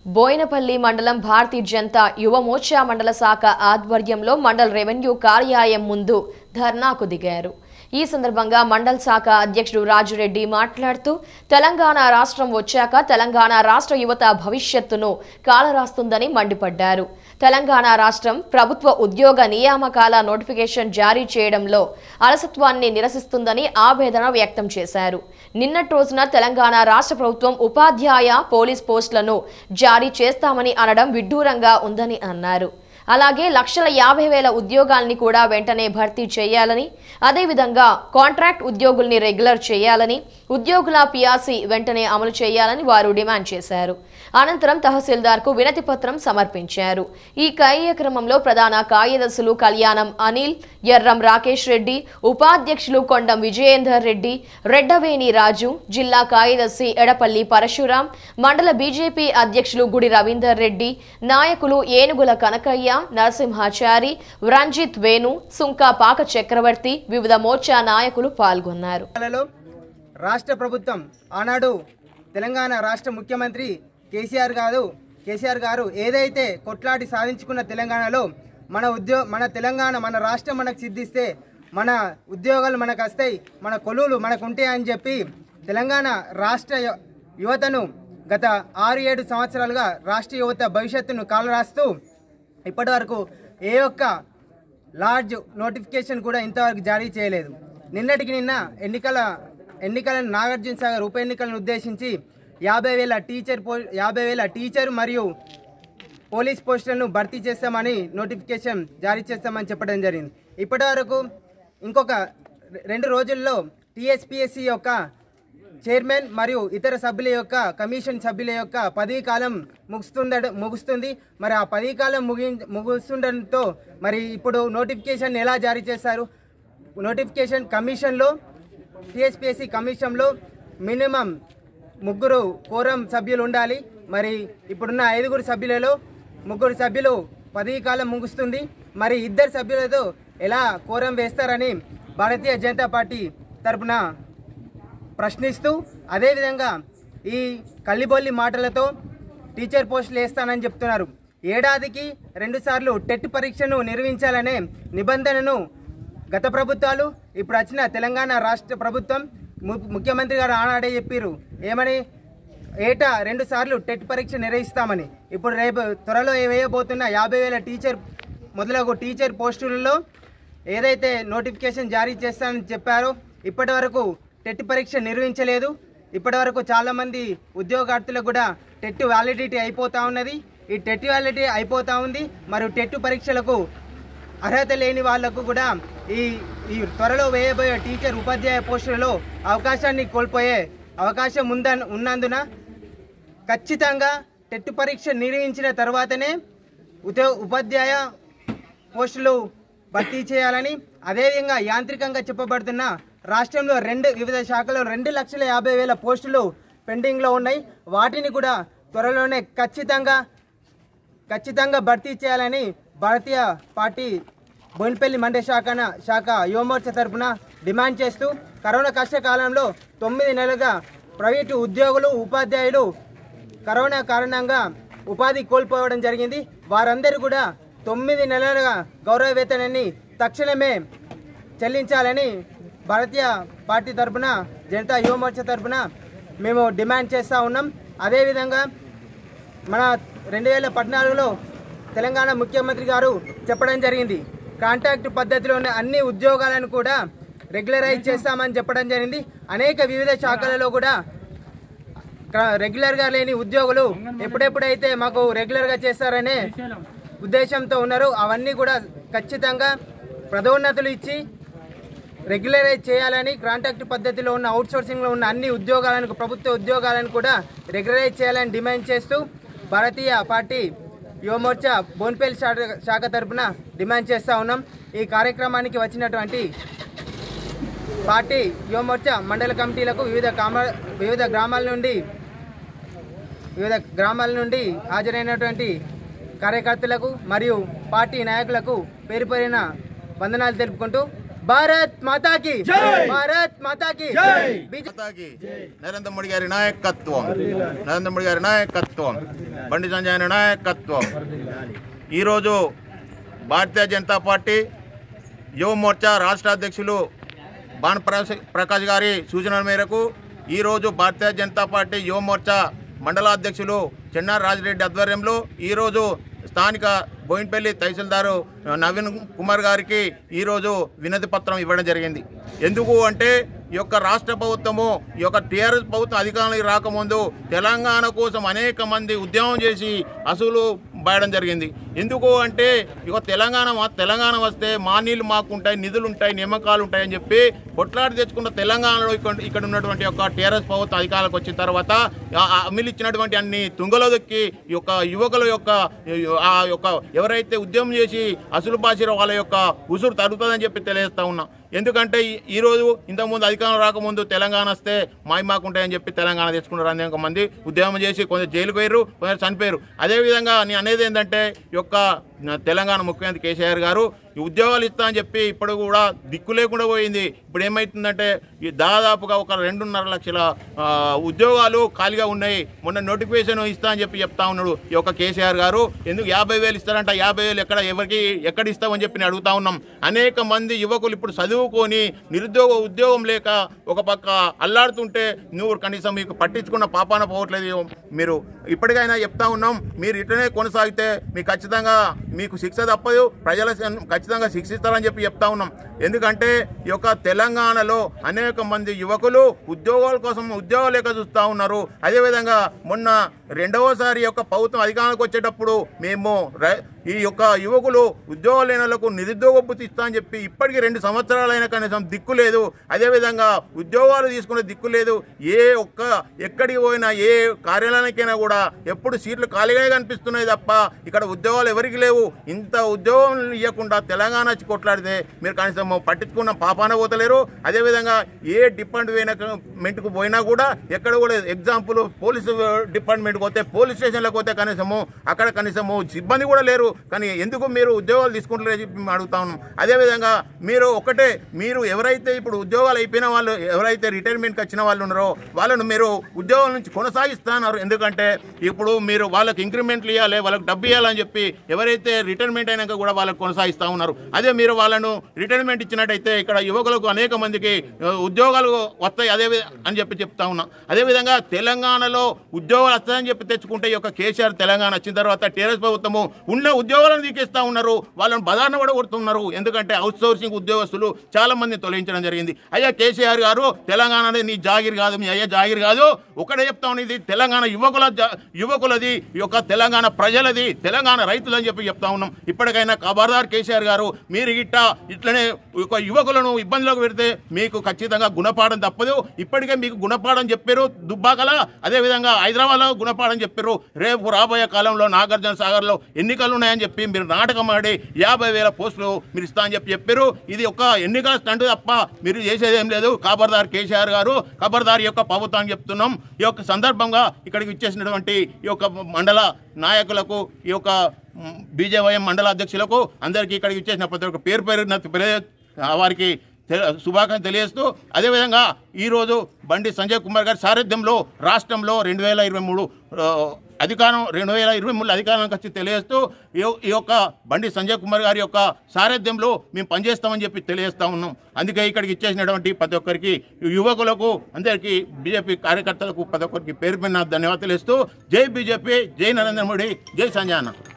బోయినపల్లి మండలం భారతీయ జనతా యువ మోర్చా మండల శాఖ ఆధ్వర్యంలో మండల్ రెవెన్యూ కార్యాలయం ముందు ధర్నాకు దిగారు ఈ సందర్భంగా మండల్ శాఖ అధ్యక్షుడు రాజురెడ్డి మాట్లాడుతూ తెలంగాణ రాష్ట్రం వచ్చాక తెలంగాణ రాష్ట్ర యువత భవిష్యత్తును కాలరాస్తుందని మండిపడ్డారు తెలంగాణ రాష్ట్రం ప్రభుత్వ ఉద్యోగ నియామకాల నోటిఫికేషన్ జారీ చేయడంలో అలసత్వాన్ని నిరసిస్తుందని ఆవేదన వ్యక్తం చేశారు నిన్నటి రోజున తెలంగాణ రాష్ట్ర ప్రభుత్వం ఉపాధ్యాయ పోలీస్ పోస్టులను జారీ చేస్తామని అనడం విడ్డూరంగా ఉందని అన్నారు అలాగే లక్షల యాభై వేల ఉద్యోగాల్ని కూడా వెంటనే భర్తీ చేయాలని అదేవిధంగా కాంట్రాక్ట్ ఉద్యోగుల్ని రెగ్యులర్ చేయాలని ఉద్యోగుల పియాసి వెంటనే అమలు చేయాలని వారు డిమాండ్ చేశారు అనంతరం తహసీల్దార్కు వినతి పత్రం సమర్పించారు ఈ కార్యక్రమంలో ప్రధాన కార్యదర్శులు కళ్యాణం అనిల్ ఎర్రం రాకేష్ రెడ్డి ఉపాధ్యక్షులు కొండం విజయేందర్ రెడ్డి రెడ్డవేణి రాజు జిల్లా కార్యదర్శి ఎడపల్లి పరశురాం మండల బీజేపీ అధ్యక్షులు గుడి రవీందర్ రెడ్డి నాయకులు ఏనుగుల కనకయ్య నరసింహాచారి రంజిత్ వేణు సుంకా పాక చక్రవర్తి వివిధ మోర్చా నాయకులు పాల్గొన్నారు లలో రాష్ట్ర ప్రభుత్వం ఆనాడు తెలంగాణ రాష్ట్ర ముఖ్యమంత్రి కేసీఆర్ గారు కేసీఆర్ గారు ఏదైతే కొట్లాడి సాధించుకున్న తెలంగాణలో మన ఉద్యో మన తెలంగాణ మన రాష్ట్రం మనకు సిద్ధిస్తే మన ఉద్యోగాలు మనకు వస్తాయి మన కొలువులు మనకు ఉంటాయని చెప్పి తెలంగాణ రాష్ట్ర యు- యువతను గత ఆరు ఏడు సంవత్సరాలుగా రాష్ట్ర యువత భవిష్యత్తును కాలరాస్తూ ఇప్పటి వరకు ఏ ఒక్క లార్జ్ నోటిఫికేషన్ కూడా ఇంతవరకు జారీ చేయలేదు నిన్నటికి నిన్న ఎన్నికల ఎన్నికలను నాగార్జున సాగర్ ఉప ఎన్నికలను ఉద్దేశించి యాభై వేల టీచర్ పో యాభై వేల టీచర్ మరియు పోలీస్ పోస్టులను భర్తీ చేస్తామని నోటిఫికేషన్ జారీ చేస్తామని చెప్పడం జరిగింది ఇప్పటి వరకు ఇంకొక రె- రెండు రోజుల్లో టీఎస్పిఎస్సి యొక్క చైర్మన్ మరియు ఇతర సభ్యుల యొక్క కమిషన్ సభ్యుల యొక్క పదవీ కాలం ముగుస్తుంద ముగుస్తుంది మరి ఆ పదవీ కాలం ముగి ముగుస్తుండటంతో మరి ఇప్పుడు నోటిఫికేషన్ ఎలా జారీ చేస్తారు నోటిఫికేషన్ కమిషన్లో టీఎస్పిఎస్సి కమిషన్లో మినిమం ముగ్గురు కోరం సభ్యులు ఉండాలి మరి ఇప్పుడున్న ఐదుగురు సభ్యులలో ముగ్గురు సభ్యులు పదవీ కాలం ముగుస్తుంది మరి ఇద్దరు సభ్యులతో ఎలా కోరం వేస్తారని భారతీయ జనతా పార్టీ తరపున ప్రశ్నిస్తూ అదేవిధంగా ఈ కల్లిబొల్లి మాటలతో టీచర్ పోస్టులు వేస్తానని చెప్తున్నారు ఏడాదికి రెండుసార్లు టెట్ పరీక్షను నిర్వహించాలనే నిబంధనను గత ప్రభుత్వాలు ఇప్పుడు వచ్చిన తెలంగాణ రాష్ట్ర ప్రభుత్వం ము- ముఖ్యమంత్రి గారు ఆనాడే చెప్పారు ఏమని ఏటా రెండు సార్లు టెట్ పరీక్ష నిర్వహిస్తామని ఇప్పుడు రేపు త్వరలో వేయబోతున్న యాభై వేల టీచర్ మొదలగు టీచర్ పోస్టులలో ఏదైతే నోటిఫికేషన్ జారీ చేస్తానని చెప్పారో ఇప్పటి వరకు టెట్ పరీక్ష నిర్వహించలేదు ఇప్పటి వరకు చాలామంది ఉద్యోగార్థులకు కూడా టెట్ వ్యాలిడిటీ అయిపోతూ ఉన్నది ఈ టెట్ వ్యాలిడిటీ అయిపోతూ ఉంది మరియు టెట్ పరీక్షలకు అర్హత లేని వాళ్లకు కూడా ఈ ఈ త్వరలో వేయబోయే టీచర్ ఉపాధ్యాయ పోస్టులలో అవకాశాన్ని కోల్పోయే అవకాశం ఉంద ఉన్నందున ఖచ్చితంగా టెట్ పరీక్ష నిర్వహించిన తర్వాతనే ఉద్యో ఉపాధ్యాయ పోస్టులు భర్తీ చేయాలని అదేవిధంగా యాంత్రికంగా చెప్పబడుతున్న రాష్ట్రంలో రెండు వివిధ శాఖలో రెండు లక్షల యాభై వేల పోస్టులు పెండింగ్లో ఉన్నాయి వాటిని కూడా త్వరలోనే ఖచ్చితంగా ఖచ్చితంగా భర్తీ చేయాలని భారతీయ పార్టీ బోయినపల్లి మండే శాఖన శాఖ యువమోర్చా తరపున డిమాండ్ చేస్తూ కరోనా కష్టకాలంలో తొమ్మిది నెలలుగా ప్రైవేటు ఉద్యోగులు ఉపాధ్యాయులు కరోనా కారణంగా ఉపాధి కోల్పోవడం జరిగింది వారందరూ కూడా తొమ్మిది నెలలుగా గౌరవ వేతనాన్ని తక్షణమే చెల్లించాలని భారతీయ పార్టీ తరపున జనతా యువమోర్చా తరపున మేము డిమాండ్ చేస్తూ ఉన్నాం అదేవిధంగా మన రెండు వేల పద్నాలుగులో తెలంగాణ ముఖ్యమంత్రి గారు చెప్పడం జరిగింది కాంట్రాక్ట్ పద్ధతిలో ఉన్న అన్ని ఉద్యోగాలను కూడా రెగ్యులరైజ్ చేస్తామని చెప్పడం జరిగింది అనేక వివిధ శాఖలలో కూడా క- రెగ్యులర్గా లేని ఉద్యోగులు ఎప్పుడెప్పుడైతే మాకు రెగ్యులర్గా చేస్తారనే ఉద్దేశంతో ఉన్నారు అవన్నీ కూడా ఖచ్చితంగా పదోన్నతులు ఇచ్చి రెగ్యులరైజ్ చేయాలని కాంట్రాక్ట్ పద్ధతిలో ఉన్న అవుట్సోర్సింగ్లో ఉన్న అన్ని ఉద్యోగాలను ప్రభుత్వ ఉద్యోగాలను కూడా రెగ్యులరైజ్ చేయాలని డిమాండ్ చేస్తూ భారతీయ పార్టీ యువమోర్చా బోన్పేల్ శాఖ శాఖ తరపున డిమాండ్ చేస్తూ ఉన్నాం ఈ కార్యక్రమానికి వచ్చినటువంటి పార్టీ యువమోర్చా మండల కమిటీలకు వివిధ కామ వివిధ గ్రామాల నుండి వివిధ గ్రామాల నుండి హాజరైనటువంటి కార్యకర్తలకు మరియు పార్టీ నాయకులకు పేరు పేరిన వందనాలు తెలుపుకుంటూ భారత్ మాతాకి భారత్ మాతాకి బీజే- మాతాకి నరేంద్ర మోడీ గారి నాయకత్వం నరేంద్ర మోడీ గారి నాయకత్వం బండి సంజయ్ గారి నాయకత్వం ఈరోజు భారతీయ జనతా పార్టీ యువ మోర్చా రాష్ట్ర అధ్యక్షులు బాన్ ప్రకాష్ ప్రకాష్ గారి సూచనల మేరకు ఈరోజు భారతీయ జనతా పార్టీ యువ మోర్చా మండల అధ్యక్షులు చెన్నార్ రాజిరెడ్డి ఆధ్వర్యంలో ఈరోజు స్థానిక బోయిన్పల్లి తహసీల్దారు నవీన్ కుమార్ గారికి ఈరోజు వినతి పత్రం ఇవ్వడం జరిగింది ఎందుకు అంటే ఈ యొక్క రాష్ట్ర ప్రభుత్వము ఈ యొక్క టీఆర్ఎస్ ప్రభుత్వం అధికారంలోకి రాకముందు తెలంగాణ కోసం అనేక మంది ఉద్యమం చేసి అసలు బాయడం జరిగింది ఎందుకు అంటే ఇక తెలంగాణ మా- తెలంగాణ వస్తే మా నీళ్ళు మాకు ఉంటాయి నిధులు ఉంటాయి నియామకాలు ఉంటాయని చెప్పి కొట్లాడి తెచ్చుకున్న తెలంగాణలో ఇక్కడ ఇక్కడ ఉన్నటువంటి యొక్క టీఆర్ఎస్ ప్రభుత్వం అధికారులకు వచ్చిన తర్వాత ఆ- ఆ అమలు ఇచ్చినటువంటి అన్ని తుంగలో దొక్కి ఈ యొక్క యువకుల యొక్క ఆ యొక్క ఎవరైతే ఉద్యమం చేసి అసలు బాసిరో వాళ్ళ యొక్క ఉసురు తగ్గుతుందని చెప్పి తెలియజేస్తా ఉన్నా ఎందుకంటే ఈ- ఈ రోజు ఇంతకుముందు అధికారం రాకముందు తెలంగాణ వస్తే మాయి మాకుంటాయని చెప్పి తెలంగాణ తెచ్చుకున్నారు అనేక మంది ఉద్యమం చేసి కొందరు జైలుకు పోయారు కొందరు చనిపోయారు అదేవిధంగా నేను అనేది ఏంటంటే ఈ యొక్క నా తెలంగాణ ముఖ్యమంత్రి కేసీఆర్ గారు ఈ ఉద్యోగాలు ఇస్తా అని చెప్పి ఇప్పుడు కూడా దిక్కు లేకుండా పోయింది ఇప్పుడు ఏమవుతుందంటే ఈ దాదాపుగా ఒక రెండున్నర లక్షల ఆ, ఉద్యోగాలు ఖాళీగా ఉన్నాయి మొన్న నోటిఫికేషన్ ఇస్తా అని చెప్పి చెప్తా ఉన్నాడు ఈ యొక్క కేసీఆర్ గారు ఎందుకు యాభై వేలు ఇస్తారంట యాభై వేలు ఎక్కడ ఎవరికి ఎక్కడ ఇస్తామని చెప్పి నేను అడుగుతా ఉన్నాం అనేక మంది యువకులు ఇప్పుడు చదువుకొని నిరుద్యోగ ఉద్యోగం లేక ఒక పక్క అల్లాడుతుంటే నువ్వు కనీసం మీకు పట్టించుకున్న పాపాన పోవట్లేదు మీరు ఇప్పటికైనా చెప్తా ఉన్నాం మీరు ఇట్లనే కొనసాగితే మీకు ఖచ్చితంగా మీకు శిక్ష తప్పదు ప్రజల ఖచ్చితంగా శిక్షిస్తారని చెప్పి చెప్తా ఉన్నాం ఎందుకంటే ఈ యొక్క తెలంగాణలో అనేక మంది యువకులు ఉద్యోగాల కోసం ఉద్యోగాలు లేక చూస్తూ ఉన్నారు అదేవిధంగా మొన్న రెండవసారి ఈ యొక్క ప్రభుత్వం అధికారానికి వచ్చేటప్పుడు మేము రై- ఈ యొక్క యువకులు ఉద్యోగాలు లేని వాళ్ళకు నిరుద్యోగ భృతి ఇస్తా అని చెప్పి ఇప్పటికీ రెండు సంవత్సరాలైన కనీసం దిక్కు లేదు అదేవిధంగా ఉద్యోగాలు తీసుకునే దిక్కు లేదు ఏ ఒక్క ఎక్కడికి పోయినా ఏ కార్యాలయానికైనా కూడా ఎప్పుడు సీట్లు ఖాళీగానే కనిపిస్తున్నాయి తప్ప ఇక్కడ ఉద్యోగాలు ఎవరికి లేవు ఇంత ఉద్యోగం ఇవ్వకుండా తెలంగాణ వచ్చి కొట్లాడితే మీరు కనీసం పట్టించుకున్న పాపాన పోతలేరు అదేవిధంగా ఏ డిపార్ట్మెంట్కు పోయినా కూడా ఎక్కడ కూడా ఎగ్జాంపుల్ పోలీసు డిపార్ట్మెంట్కి పోతే పోలీస్ స్టేషన్లకు పోతే కనీసము అక్కడ కనీసము సిబ్బంది కూడా లేరు కానీ ఎందుకు మీరు ఉద్యోగాలు తీసుకుంటారని చెప్పి మేము అడుగుతా ఉన్నాం అదేవిధంగా మీరు ఒకటే మీరు ఎవరైతే ఇప్పుడు ఉద్యోగాలు అయిపోయిన వాళ్ళు ఎవరైతే రిటైర్మెంట్కి వచ్చిన వాళ్ళు ఉన్నారో వాళ్ళను మీరు ఉద్యోగాల నుంచి కొనసాగిస్తున్నారు ఎందుకంటే ఇప్పుడు మీరు వాళ్ళకి ఇంక్రిమెంట్లు ఇవ్వాలి వాళ్ళకి డబ్బు ఇవ్వాలని చెప్పి ఎవరైతే రిటైర్మెంట్ అయినాక కూడా వాళ్ళకి కొనసాగిస్తూ ఉన్నారు అదే మీరు వాళ్ళను రిటైర్మెంట్ ఇచ్చినట్టయితే ఇక్కడ యువకులకు అనేక మందికి ఆ, ఉద్యోగాలు వస్తాయి అదే వి- అని చెప్పి చెప్తా ఉన్నా అదేవిధంగా తెలంగాణలో ఉద్యోగాలు వస్తాయని చెప్పి తెచ్చుకుంటే ఈ యొక్క కేసీఆర్ తెలంగాణ వచ్చిన తర్వాత టీఆర్ఎస్ ప్రభుత్వము ఉన్న ఉద్యోగాలను తీకేస్తా ఉన్నారు వాళ్ళని బదారణ కూడా కొడుతున్నారు ఎందుకంటే అవుట్ సోర్సింగ్ ఉద్యోగస్తులు చాలా మందిని తొలగించడం జరిగింది అయ్యా కేసీఆర్ గారు తెలంగాణ అనేది నీ జాగిర్ కాదు మీ అయ్యా జాగిర్ కాదు ఒకటే చెప్తా ఉన్నది ఇది తెలంగాణ యువకుల జా- యువకులది ఈ యొక్క తెలంగాణ ప్రజలది తెలంగాణ రైతులని చెప్పి చెప్తా ఉన్నాం ఇప్పటికైనా ఖబర్దార్ కేసీఆర్ గారు మీరు గిట్ట ఇట్లనే ఒక యువకులను ఇబ్బందిలోకి పెడితే మీకు ఖచ్చితంగా గుణపాఠం తప్పదు ఇప్పటికే మీకు గుణపాఠం చెప్పారు దుబ్బాకల అదేవిధంగా హైదరాబాద్లో గుణపాఠం చెప్పారు రేపు రాబోయే కాలంలో నాగార్జున సాగర్లో ఎన్నికలు ఉన్నాయని చెప్పి మీరు నాటకం ఆడి యాభై వేల పోస్టులు మీరు ఇస్తా అని చెప్పి చెప్పారు ఇది ఒక ఎన్నికల స్టంట్ తప్ప మీరు చేసేది ఏం లేదు ఖబర్దార్ కేసీఆర్ గారు ఖబర్దార్ యొక్క ప్రభుత్వాన్ని చెప్తున్నాం ఈ యొక్క సందర్భంగా ఇక్కడికి ఇచ్చేసినటువంటి ఈ యొక్క మండల నాయకులకు ఈ యొక్క మ్, బీజేవైఎం మండల అధ్యక్షులకు అందరికీ ఇక్కడికి ఇచ్చేసిన ప్రతి ఒక్క పేరు పేరు వారికి తె- శుభాకాంక్షలు తెలియజేస్తూ అదేవిధంగా ఈరోజు బండి సంజయ్ కుమార్ గారి సారథ్యంలో రాష్ట్రంలో రెండు వేల ఇరవై మూడు ఆ, అధికారం రెండు వేల ఇరవై మూడు అధికారానికి వచ్చి తెలియజేస్తూ ఈ యొ- ఈ యొక్క బండి సంజయ్ కుమార్ గారి యొక్క సారథ్యంలో మేము పనిచేస్తామని చెప్పి తెలియజేస్తా ఉన్నాం అందుకే ఇక్కడికి ఇచ్చేసినటువంటి ప్రతి ఒక్కరికి యువకులకు అందరికీ బీజేపీ కార్యకర్తలకు ప్రతి ఒక్కరికి పేరు పైన ధన్యవాదాలు ఇస్తూ జై బీజేపీ జై నరేంద్ర మోడీ జై సంజయ్ అన్న